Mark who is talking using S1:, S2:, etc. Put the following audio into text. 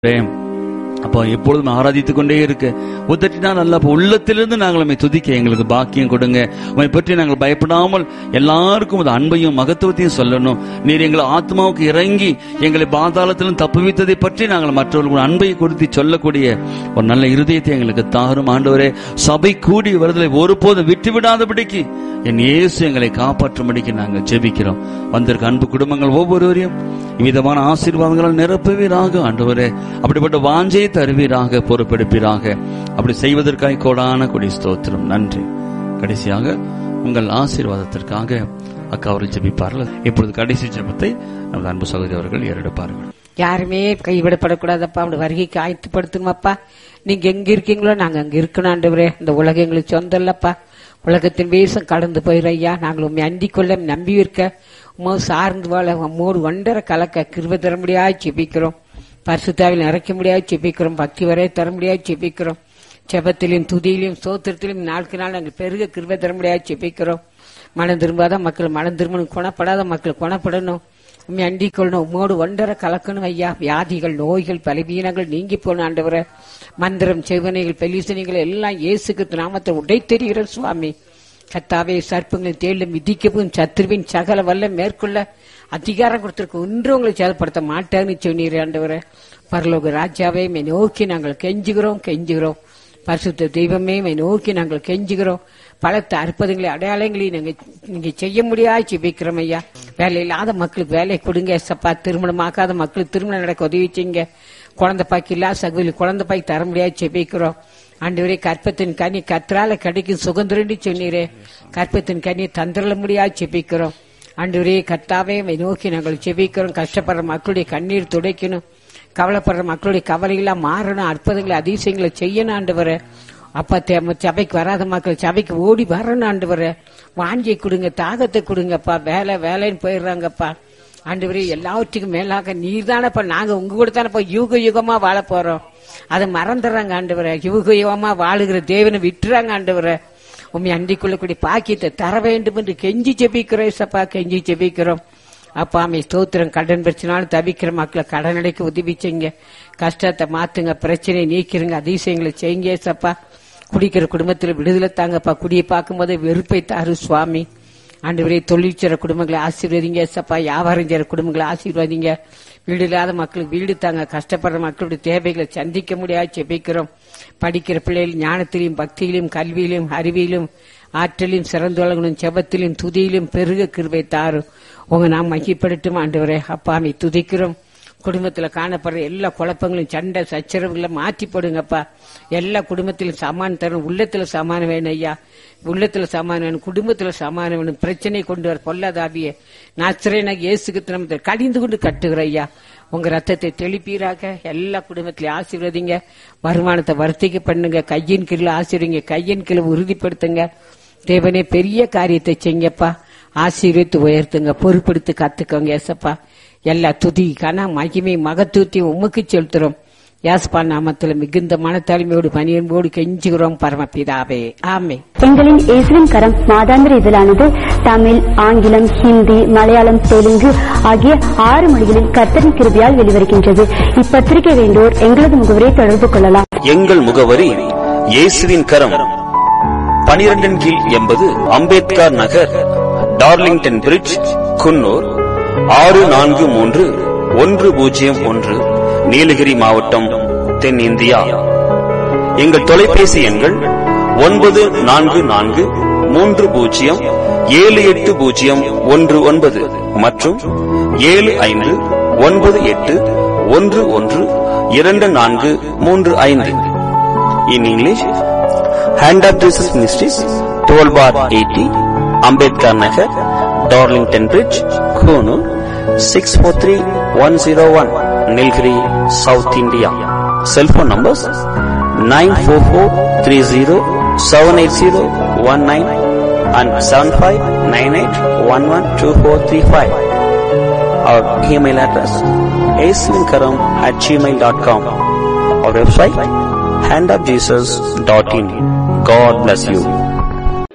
S1: அப்போ எப்பொழுதும் ஆராதித்துக் கொண்டே இருக்க உதட்டினால் அல்ல அப்போ உள்ளத்திலிருந்து நாங்கள் உண்மை துதிக்க எங்களுக்கு பாக்கியம் கொடுங்க உண்மை பற்றி நாங்கள் பயப்படாமல் எல்லாருக்கும் அது அன்பையும் மகத்துவத்தையும் சொல்லணும் நீர் எங்கள் ஆத்மாவுக்கு இறங்கி எங்களை பாதாளத்திலும் தப்புவித்ததை பற்றி நாங்கள் மற்றவர்களுக்கு அன்பை கொடுத்து சொல்லக்கூடிய ஒரு நல்ல இருதயத்தை எங்களுக்கு தாரும் ஆண்டவரே சபை கூடி வருதலை ஒருபோதும் விட்டுவிடாதபடிக்கு என் இயேசு எங்களை காப்பாற்றும்படிக்கு நாங்கள் ஜெபிக்கிறோம் வந்திருக்க அன்பு குடும்பங்கள் ஒவ்வொருவரையும் விதமான ஆசீர்வாதங்களால் நிரப்புவீராக ஆண்டவரே அப்படிப்பட்ட வாஞ்சையை தருவீராக பொறுப்பெடுப்பீராக அப்படி செய்வதற்காக கோடான கொடி ஸ்தோத்திரம் நன்றி கடைசியாக உங்கள் ஆசீர்வாதத்திற்காக அக்கா அவர்கள் ஜெபிப்பார்கள் இப்பொழுது கடைசி ஜெபத்தை நமது அன்பு சகோதரி அவர்கள் ஏறெடுப்பார்கள்
S2: யாருமே கைவிடப்படக்கூடாதப்பா அப்படி வருகைக்கு ஆயத்துப்படுத்தணுமாப்பா நீங்க எங்க இருக்கீங்களோ நாங்க அங்க இருக்கணும் ஆண்டவரே இந்த உலகம் எங்களுக்கு சொந்தம் இல்லப்பா உலகத்தின் வேஷம் கடந்து போயிடும் ஐயா நாங்கள் உண்மை அண்டிக் கொள்ள நம்பி இருக்க உமோ சார்ந்து வாழ உம்மோடு ஒன்றரை கலக்க கிருப தர முடியாது செபிக்கிறோம் பரிசுத்தாவில் நிறைக்க முடியாது செபிக்கிறோம் பக்தி வரை தர முடியாது செபிக்கிறோம் செபத்திலும் துதியிலும் சோத்திரத்திலும் நாளுக்கு நாள் நாங்கள் பெருக கிருப தர முடியாது செபிக்கிறோம் மனம் திரும்பாத மக்கள் மனம் திரும்பணும் குணப்படாத மக்கள் குணப்படணும் உண்மை அண்டிக் கொள்ளணும் உம்மோடு ஒன்றரை கலக்கணும் ஐயா வியாதிகள் நோய்கள் பலவீனங்கள் நீங்கி போன ஆண்டவரை மந்திரம் செவனைகள் பெலிசனைகள் எல்லாம் இயேசுக்கு நாமத்தை உடைத்தெறிகிற சுவாமி கத்தாவே சர்ப்பங்களை தேடும் மிதிக்கவும் சத்ருவின் சகல வல்ல மேற்கொள்ள அதிகாரம் கொடுத்திருக்க ஒன்று உங்களை செயல்படுத்த மாட்டான்னு சொன்னீர் ஆண்டவரை பரலோக ராஜாவே மை நோக்கி நாங்கள் கெஞ்சுகிறோம் கெஞ்சுகிறோம் பரிசுத்த தெய்வமே மை நோக்கி நாங்கள் கெஞ்சுகிறோம் பலத்த அற்புதங்களை அடையாளங்களை நீங்க நீங்க செய்ய முடியாது ஜெபிக்கிறோம் ஐயா வேலை இல்லாத மக்களுக்கு வேலை கொடுங்க சப்பா திருமணமாக்காத மக்களுக்கு திருமணம் நடக்க உதவி செய்யுங்க குழந்தை பாக்கி இல்லாத சகோதரி குழந்தை பாக்கி தர முடியாது ஜெபிக்கிறோம் ஆண்டவரே கற்பத்தின் கனி கத்ரால கிடைக்கும் சுகந்திரண்டி சொன்னீரே கற்பத்தின் கனி தந்திரல முடியாது ஜெபிக்கிறோம் ஆண்டவரே கர்த்தாவே உம்மை நோக்கி நாங்கள் ஜெபிக்கிறோம் கஷ்டப்படுற மக்களுடைய கண்ணீர் துடைக்கணும் கவலைப்படுற மக்களுடைய கவலைகளா மாறணும் அற்புதங்களை அதிசயங்களை செய்யணும் ஆண்டவரை அப்பா தேம சபைக்கு வராத மக்கள் சபைக்கு ஓடி வரணும் ஆண்டவரை வாஞ்சியை கொடுங்க தாகத்தை கொடுங்கப்பா வேலை வேலைன்னு போயிடுறாங்கப்பா ஆண்டவரே எல்லாவற்றுக்கும் மேலாக நீர் தானப்பா நாங்க உங்க கூட தானப்பா யுக யுகமா வாழ போறோம் அதை மறந்துடுறாங்க ஆண்டவரை யுக யுகமா வாழுகிற தேவனை விட்டுறாங்க ஆண்டவரை உண்மை அண்டிக் கொள்ளக்கூடிய பாக்கியத்தை தர வேண்டும் என்று கெஞ்சி ஜெபிக்கிறோம் சப்பா கெஞ்சி ஜெபிக்கிறோம் அப்பா அமை ஸ்தோத்திரம் கடன் பிரச்சனாலும் தவிக்கிற மக்களை கடன் அடைக்க உதவி செய்யுங்க கஷ்டத்தை மாத்துங்க பிரச்சனையை நீக்கிறங்க அதிசயங்களை செய்யுங்க சப்பா குடிக்கிற குடும்பத்தில் விடுதலை தாங்கப்பா குடியை பார்க்கும்போது வெறுப்பை தாரு சுவாமி ஆண்டவரே தொழில் செய்ற குடும்பங்களை ஆசீர்வதிங்க சப்பா வியாபாரம் செய்யற குடும்பங்களை ஆசீர்வதிங்க வீடு இல்லாத மக்களுக்கு வீடு தாங்க கஷ்டப்படுற மக்களுடைய தேவைகளை சந்திக்க முடியாது ஜெபிக்கிறோம் படிக்கிற பிள்ளைகள் ஞானத்திலும் பக்தியிலும் கல்வியிலும் அறிவியிலும் ஆற்றலையும் சிறந்து வழங்கணும் செபத்திலும் துதியிலும் பெருக கிருபை தாரும் உங்க நாம் மகிப்படுத்தும் ஆண்டவரே அப்பாமை துதிக்கிறோம் குடும்பத்துல காணப்படுற எல்லா குழப்பங்களும் சண்டை சச்சரவுகளை மாற்றி போடுங்கப்பா எல்லா குடும்பத்திலும் சமான் தரணும் உள்ளத்துல சமானம் வேணும் ஐயா உள்ளத்துல சமானம் வேணும் குடும்பத்துல சமானம் வேணும் பிரச்சனை கொண்டு வர பொல்லாதாவிய நாச்சரேனா இயேசுக்கு நம்ம கடிந்து கொண்டு கட்டுகிற ஐயா உங்க ரத்தத்தை தெளிப்பீராக எல்லா குடும்பத்திலையும் ஆசீர்வதிங்க வருமானத்தை வர்த்திக்க பண்ணுங்க கையின் கீழே ஆசீர்வதிங்க கையின் கீழே உறுதிப்படுத்துங்க தேவனே பெரிய காரியத்தை செய்யுங்கப்பா ஆசீர்வித்து உயர்த்துங்க பொறுப்படுத்தி கத்துக்கோங்க ஏசப்பா எல்லா துதி கன மகிமை மகத்துவத்தையும் உமக்கு செலுத்துறோம் யாஸ்பா நாமத்துல மிகுந்த மனத்தாழ்மையோடு பணியன்போடு கெஞ்சுகிறோம் பரமபிதாவே ஆமே
S3: எங்களின் இயேசுவின் கரம் மாதாந்திர இதழானது தமிழ் ஆங்கிலம் ஹிந்தி மலையாளம் தெலுங்கு ஆகிய ஆறு மொழிகளில் கர்த்தரின் கிருபியால் வெளிவருகின்றது இப்பத்திரிகை வேண்டோர் எங்களது முகவரை தொடர்பு கொள்ளலாம்
S4: எங்கள் முகவரி இயேசுவின் கரம் பனிரெண்டின் கீழ் எண்பது அம்பேத்கர் நகர் டார்லிங்டன் பிரிட்ஜ் குன்னூர் ஆறு நான்கு மூன்று ஒன்று பூஜ்ஜியம் ஒன்று நீலகிரி மாவட்டம் தென்னிந்தியா எங்கள் தொலைபேசி எண்கள் ஒன்பது நான்கு நான்கு மூன்று பூஜ்ஜியம் ஏழு எட்டு பூஜ்ஜியம் ஒன்று ஒன்பது மற்றும் ஏழு ஐந்து ஒன்பது எட்டு ஒன்று ஒன்று இரண்டு நான்கு மூன்று ஐந்து in English hand of Jesus ministries twelve bar eighty Ambedkar Nagar Darlington bridge Coonoor six four three one zero one Nilgiri south India cellphone numbers nine four four three zero seven eight zero one nine and seven five nine eight one one two four three five our email address ஏசுவின்கரம் at Gmail dot com our website handofjesus.in. God bless you.